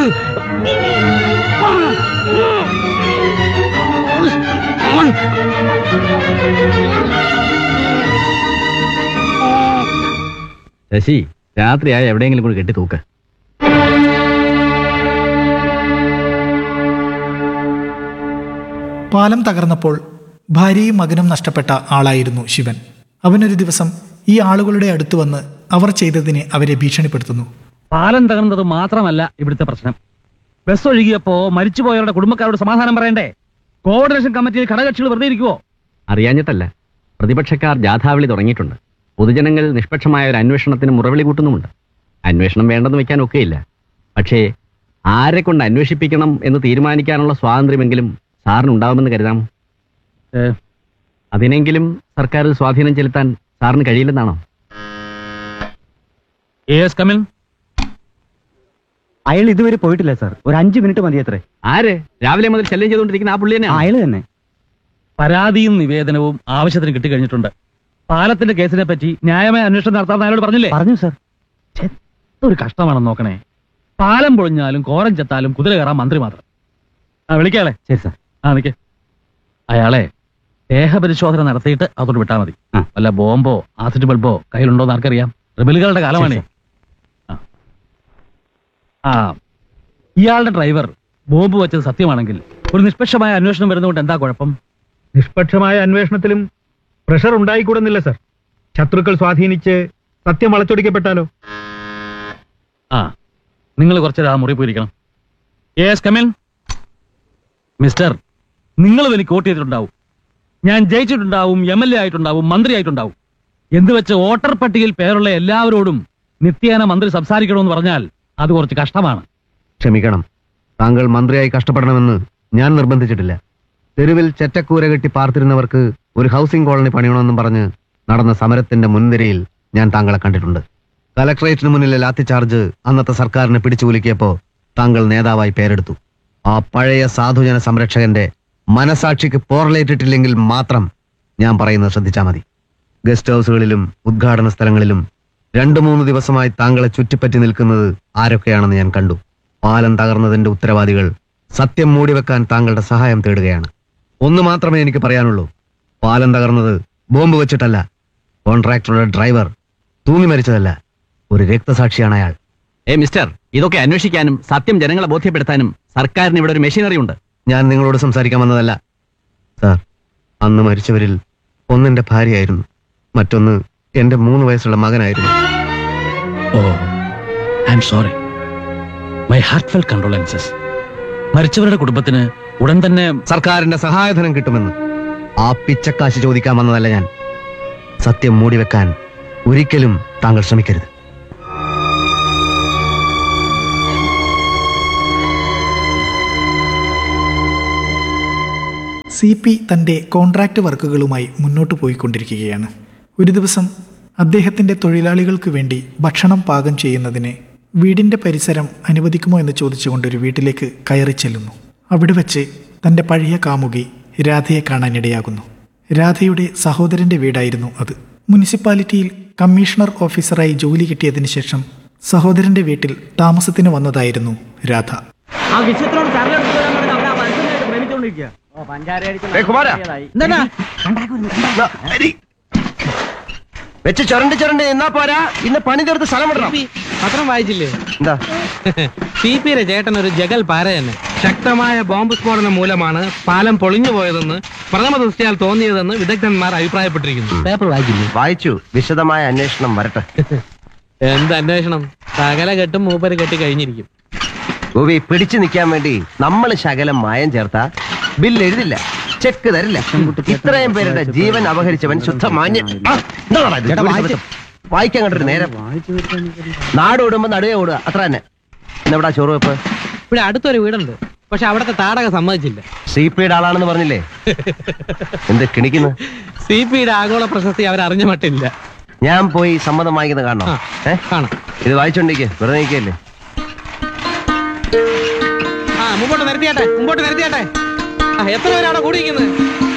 ശശി രാത്രിയായ എവിടെയെങ്കിലും കൂടി കെട്ടി തൂക്ക് പാലം തകർന്നപ്പോൾ ഭാര്യയും മകനും നഷ്ടപ്പെട്ട ആളായിരുന്നു ശിവൻ അവനൊരു ദിവസം ഈ ആളുകളുടെ അടുത്ത് വന്ന് അവർ ചെയ്തതിന് അവരെ ഭീഷണിപ്പെടുത്തുന്നു പാലം തകർന്നത് മാത്രമല്ല ഇവിടുത്തെ പ്രശ്നം ബസ് ഒഴുകിയപ്പോ മരിച്ചുപോയവരുടെ കുടുംബക്കാരോട് സമാധാനം പറയണ്ടേ കോർഡിനേഷൻ കമ്മിറ്റിയിൽ ഘടകകക്ഷികൾ വെറുതെ ഇരിക്കുവോ അറിയാഞ്ഞിട്ടല്ല പ്രതിപക്ഷക്കാർ ജാഥാവിളി തുടങ്ങിയിട്ടുണ്ട് പൊതുജനങ്ങൾ നിഷ്പക്ഷമായ ഒരു അന്വേഷണത്തിന് മുറവിളി കൂട്ടുന്നുമുണ്ട് അന്വേഷണം വേണ്ടെന്ന് വെക്കാൻ ഒക്കെയില്ല പക്ഷേ ആരെ കൊണ്ട് അന്വേഷിപ്പിക്കണം എന്ന് തീരുമാനിക്കാനുള്ള സ്വാതന്ത്ര്യമെങ്കിലും സാറിന് ഉണ്ടാവുമെന്ന് കരുതാമോ ഏ, അതിനെങ്കിലും സർക്കാർ സ്വാധീനം ചെലുത്താൻ സാറിന് കഴിയില്ലെന്നാണോ yes, come in. അയാൾ ഇതുവരെ പോയിട്ടില്ല സാർ ഒരു അഞ്ചു മിനിറ്റ് മതി അത്രേ ആര് രാവിലെ മുതൽ ശല്യം ചെയ്തുകൊണ്ടിരിക്കുന്ന ആ പുള്ളി തന്നെ അയാൾ തന്നെ പരാതിയും നിവേദനവും ആവശ്യത്തിന് കിട്ടിക്കഴിഞ്ഞിട്ടുണ്ട് പാലത്തിന്റെ കേസിനെ പറ്റി ന്യായമായ അന്വേഷണം നടത്താമെന്ന് അയാളോട് പറഞ്ഞില്ലേ പറഞ്ഞു സാർ ഒരു കഷ്ടമാണെന്ന് നോക്കണേ പാലം പൊളിഞ്ഞാലും കോരം ചെത്താലും കുതിര കയറാൻ മന്ത്രി മാത്രം ആ വിളിക്കാളെ ശരി സാർ ആ നിക്ക് അയാളെ ദേഹപരിശോധന നടത്തിയിട്ട് അതോട് വിട്ടാൽ മതി ആ. വല്ല ബോംബോ ആസിഡ് ബൾബോ കയ്യിലുണ്ടോ എന്ന് ആർക്കറിയാം റിബലുകളുടെ കാലമാണേ ആ. ആ ഇയാളുടെ ഡ്രൈവർ ബോംബ് വെച്ചത് സത്യമാണെങ്കിൽ ഒരു നിഷ്പക്ഷമായ അന്വേഷണം വരുന്നതുകൊണ്ട് എന്താ കുഴപ്പം നിഷ്പക്ഷമായ അന്വേഷണത്തിലും പ്രഷർ ഉണ്ടായിക്കൂടുന്നില്ല സർ ശത്രുക്കൾ സ്വാധീനിച്ച് സത്യം വളച്ചൊടിക്കപ്പെട്ടാലോ ആ നിങ്ങൾ കുറച്ചേരം ആ മുറി പോയിരിക്കണം യേസ് കമിൻ മിസ്റ്റർ നിങ്ങൾ എനിക്ക് വോട്ട് ചെയ്തിട്ടുണ്ടാവും ഞാൻ ജയിച്ചിട്ടുണ്ടാവും എം എൽ എ ആയിട്ടുണ്ടാവും മന്ത്രി ആയിട്ടുണ്ടാവും എന്ത് വെച്ച് വോട്ടർ പട്ടികയിൽ പേരുള്ള എല്ലാവരോടും നിത്യേന മന്ത്രി സംസാരിക്കണമെന്ന് പറഞ്ഞാൽ അത് കുറച്ച് കഷ്ടമാണ് ക്ഷമിക്കണം താങ്കൾ മന്ത്രിയായി കഷ്ടപ്പെടണമെന്ന് ഞാൻ നിർബന്ധിച്ചിട്ടില്ല തെരുവിൽ ചെറ്റക്കൂര കെട്ടി പാർത്തിരുന്നവർക്ക് ഒരു ഹൗസിംഗ് കോളനി പണിയണമെന്നും പറഞ്ഞ് നടന്ന സമരത്തിന്റെ മുൻനിരയിൽ ഞാൻ താങ്കളെ കണ്ടിട്ടുണ്ട് കലക്ടറേറ്റിന് മുന്നിലെ ലാത്തി ചാർജ് അന്നത്തെ സർക്കാരിനെ പിടിച്ചുകുലുക്കിയപ്പോ താങ്കൾ നേതാവായി പേരെടുത്തു ആ പഴയ സാധുജന സംരക്ഷകന്റെ മനസാക്ഷിക്ക് പോറലേറ്റിട്ടില്ലെങ്കിൽ മാത്രം ഞാൻ പറയുന്നത് ശ്രദ്ധിച്ചാൽ മതി ഗസ്റ്റ് ഹൗസുകളിലും ഉദ്ഘാടന സ്ഥലങ്ങളിലും രണ്ടു മൂന്ന് ദിവസമായി താങ്കളെ ചുറ്റിപ്പറ്റി നിൽക്കുന്നത് ആരൊക്കെയാണെന്ന് ഞാൻ കണ്ടു പാലം തകർന്നതിന്റെ ഉത്തരവാദികൾ സത്യം മൂടിവെക്കാൻ താങ്കളുടെ സഹായം തേടുകയാണ് ഒന്ന് മാത്രമേ എനിക്ക് പറയാനുള്ളൂ പാലം തകർന്നത് ബോംബ് വെച്ചിട്ടല്ല കോൺട്രാക്ടറുടെ ഡ്രൈവർ തൂങ്ങി മരിച്ചതല്ല ഒരു രക്തസാക്ഷിയാണ് അയാൾ ഏ മിസ്റ്റർ ഇതൊക്കെ അന്വേഷിക്കാനും സത്യം ജനങ്ങളെ ബോധ്യപ്പെടുത്താനും സർക്കാരിന് ഇവിടെ ഒരു മെഷീനറി ഉണ്ട് ഞാൻ നിങ്ങളോട് സംസാരിക്കാൻ വന്നതല്ല സാർ അന്ന് മരിച്ചവരിൽ ഒന്നെന്റെ ഭാര്യയായിരുന്നു മറ്റൊന്ന് എന്റെ മൂന്ന് വയസ്സുള്ള മകനായിരുന്നു oh I am sorry my heart fell കൺട്രോളൻസസ് മരിച്ചവരുടെ കുടുംബത്തിന് ഉടൻ തന്നെ സർക്കാരിന്റെ സഹായധനം കിട്ടുമെന്ന് ആ പിച്ചക്കാശ് ചോദിക്കാൻ വന്നതല്ല ഞാൻ സത്യം മൂടിവെക്കാൻ ഒരിക്കലും താങ്കൾ ശ്രമിക്കരുത് സി പി തൻ്റെ കോൺട്രാക്റ്റ് വർക്കുകളുമായി മുന്നോട്ട് പോയിക്കൊണ്ടിരിക്കുകയാണ് ഒരു ദിവസം അദ്ദേഹത്തിൻ്റെ തൊഴിലാളികൾക്ക് വേണ്ടി ഭക്ഷണം പാകം ചെയ്യുന്നതിന് വീടിൻ്റെ പരിസരം അനുവദിക്കുമോ എന്ന് ചോദിച്ചുകൊണ്ട് ഒരു വീട്ടിലേക്ക് കയറി ചെല്ലുന്നു അവിടെ വെച്ച് തൻ്റെ പഴയ കാമുകി രാധയെ കാണാനിടയാകുന്നു രാധയുടെ സഹോദരൻ്റെ വീടായിരുന്നു അത് മുനിസിപ്പാലിറ്റിയിൽ കമ്മീഷണർ ഓഫീസറായി ജോലി കിട്ടിയതിന് ശേഷം സഹോദരൻ്റെ വീട്ടിൽ താമസത്തിന് വന്നതായിരുന്നു രാധ ആ വിഷയത്തിനോട് ചരലെടുത്ത് തരാൻ പറഞ്ഞ് അവിടെ ആ മനുഷ്യനായിട്ട് പ്രേമിച്ചുകൊണ്ടിരിക്കുക ഓ പഞ്ചാര വെച്ച് ചുരണ്ട് ചുരണ്ട് എന്നാ പോരാ ഇന്ന് പണി തീർത്ത് സ്ഥലം വിടണം പത്രം വായിച്ചില്ലേ എന്താ സി പിയുടെ ചേട്ടൻ ഒരു ജഗൽ പാര തന്നെ ശക്തമായ ബോംബ് സ്ഫോടനം മൂലമാണ് പാലം പൊളിഞ്ഞു പോയതെന്ന് പ്രഥമ ദൃഷ്ടിയാൽ തോന്നിയതെന്ന് വിദഗ്ധന്മാർ അഭിപ്രായപ്പെട്ടിരിക്കുന്നു പേപ്പർ വായിച്ചില്ലേ വായിച്ചു വിശദമായ അന്വേഷണം വരട്ടെ എന്ത് അന്വേഷണം സകല കെട്ടും മൂപ്പര് കെട്ടി കഴിഞ്ഞിരിക്കും ഗോപി പിടിച്ചു നിൽക്കാൻ വേണ്ടി നമ്മൾ ശകലം മായം ചേർത്ത ബില്ല് എഴുതില്ല ചെക്ക് തരില്ല ഇത്രയും പേരുടെ ജീവൻ അപഹരിച്ചവൻ ശുദ്ധ മാന്യൻ ആ, എന്താടാ ഇത്? ചേട്ടാ, വായിച്ച്. വായിക്കാൻ കണ്ടൊരു നേരം നാട് ഓടുമ്പോ നടുവേ ഓടുക അത്ര തന്നെ ഇന്നെവിടാ ചോറ് വെപ്പ് ഇവിടെ അടുത്തൊരു വീടുണ്ട് പക്ഷെ അവിടുത്തെ താടക സമ്മതിച്ചില്ല സി പിയുടെ ആളാണെന്ന് പറഞ്ഞില്ലേ എന്ത് കിണിക്കുന്നു സി പിയുടെ ആഗോള പ്രശസ്തി അവരറിഞ്ഞ മട്ടില്ല ഞാൻ പോയി സമ്മതം വാങ്ങിക്കുന്നത് കാണണം ആ. ഏ കാണാം ഇത് വായിച്ചോണ്ടിരിക്കെ വെറുതെ നിൽക്കല്ലേ ആ മുമ്പോട്ട് നിരത്തിയാട്ടെ മുമ്പോട്ട് നിരത്തിയാട്ടെ ആ എത്ര പേര് അവിടെ കൂടിയിരിക്കുന്നത്